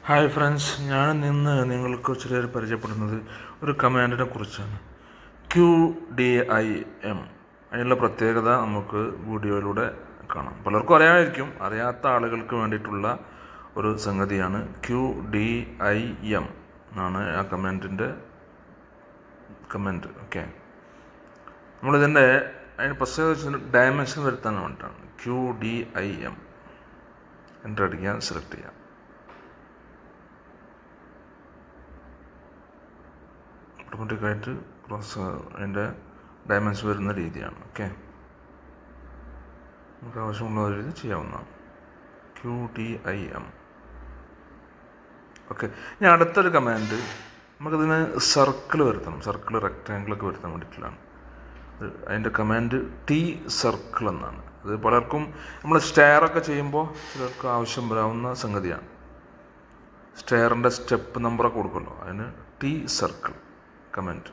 hi friends ഞാൻ ഇന്ന് നിങ്ങൾക്ക് ചെറിയ പരിചയപ്പെടുന്നത് ഒരു കമാൻഡിനെ കുറിച്ചാണ് ക്യു ഡി ഐ എം അതിനുള്ള പ്രത്യേകത നമുക്ക് വീഡിയോയിലൂടെ കാണാം പലർക്കും അറിയാമായിരിക്കും അറിയാത്ത ആളുകൾക്ക് വേണ്ടിയിട്ടുള്ള ഒരു സംഗതിയാണ് ക്യു ഡി ഐ എം എന്നാണ് ആ കമാൻഡിൻ്റെ കമൻറ്റ് ഓക്കെ നമ്മളിതിൻ്റെ അതിന് പ്രത്യേകിച്ച് ഡയമെൻഷൻ വരുത്താൻ വേണ്ടിയിട്ടാണ് Q D I M enter അടിക്കാൻ സെലക്ട് ചെയ്യാം ഓട്ടോമാറ്റിക്കായിട്ട് ക്രോസ് അതിൻ്റെ ഡയമെൻഷൻ വരുന്ന രീതിയാണ് ഓക്കെ നമുക്ക് ആവശ്യമുള്ള രീതി ചെയ്യാവുന്നതാണ് Q T I M okay ഇനി അടുത്തൊരു കമാൻഡ് നമുക്കതിന് സർക്കിൾ വരുത്തണം സർക്കിൾ റെക്റ്റാങ്കിളൊക്കെ വരുത്താൻ വേണ്ടിയിട്ടുള്ളതാണ് അതിൻ്റെ കമാൻഡ് ടി സർക്കിൾ എന്നാണ് അത് പലർക്കും നമ്മൾ സ്റ്റെയറൊക്കെ ചെയ്യുമ്പോൾ ചിലർക്ക് ആവശ്യം വരാവുന്ന സംഗതിയാണ് സ്റ്റെയറിൻ്റെ സ്റ്റെപ്പ് നമ്പറൊക്കെ കൊടുക്കുമല്ലോ അതിന് ടി സർക്കിൾ കമൻറ്റ്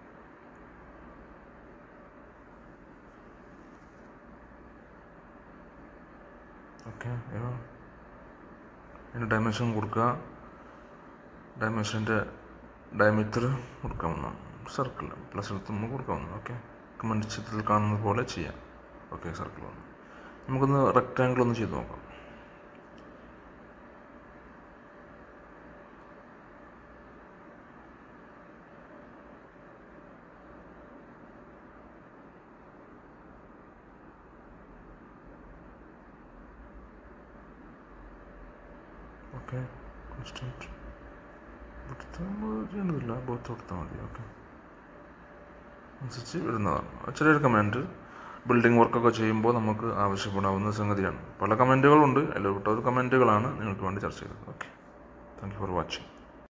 ഓക്കെ അതിന് ഡയമെൻഷൻ കൊടുക്കുക ഡയമെൻഷൻ്റെ ഡയമീറ്റർ കൊടുക്കാവുന്നതാണ് സർക്കിൾ പ്ലസ് എടുത്ത് നമ്മൾ കൊടുക്കാവുന്നതാണ് ഓക്കെ കമൻറ്റ് ചിത്രത്തിൽ കാണുന്നത് പോലെ ചെയ്യാം ഓക്കെ സർക്കിൾ വന്നു നമുക്കൊന്ന് റെക്റ്റാങ്കിൾ ഒന്ന് ചെയ്ത് നോക്കാം ഓക്കെ കോൺസ്റ്റൻറ്റ് ഇവിടുത്തെ നമ്മൾ ചെയ്യേണ്ടതില്ല ബോത്ത് കൊടുത്താൽ മതി ഓക്കെ അനുസരിച്ച് വരുന്നതാണ് ചെറിയൊരു കമാൻഡ് ബിൽഡിംഗ് വർക്കൊക്കെ ചെയ്യുമ്പോൾ നമുക്ക് ആവശ്യപ്പെടാവുന്ന സംഗതിയാണ് പല കമൻറ്റുകളുണ്ട് അതിൽ വിട്ട ഒരു കമൻറ്റുകളാണ് നിങ്ങൾക്ക് വേണ്ടി ചർച്ച ചെയ്തത് okay thank you for watching